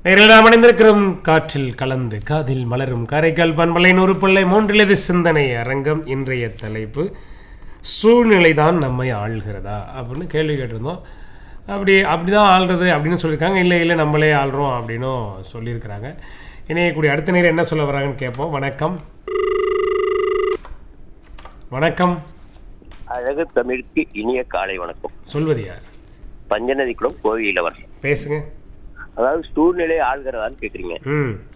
நேரில் நாம் அணிந்திருக்கிறோம் காற்றில் கலந்து காதில் மலரும் காரைக்கால் பண்பலை நூறு பிள்ளை மூன்றிலது சிந்தனை அரங்கம் இன்றைய தலைப்பு சூழ்நிலைதான் நம்மை ஆள்கிறதா அப்படின்னு கேள்வி கேட்டிருந்தோம் அப்படி அப்படிதான் ஆள்றது அப்படின்னு சொல்லியிருக்காங்க இல்லை இல்லை நம்மளே ஆள்றோம் அப்படின்னும் சொல்லியிருக்கிறாங்க இணையக்கூடிய அடுத்த நேரம் என்ன சொல்ல வராங்கன்னு கேட்போம் வணக்கம் வணக்கம் அழகு தமிழுக்கு இனிய காலை வணக்கம் சொல்வது யார் பஞ்சநதி குளம் கோவிலவர் பேசுங்க அதாவது சூழ்நிலை ஆள்கிறதான்னு கேக்குறீங்க ம்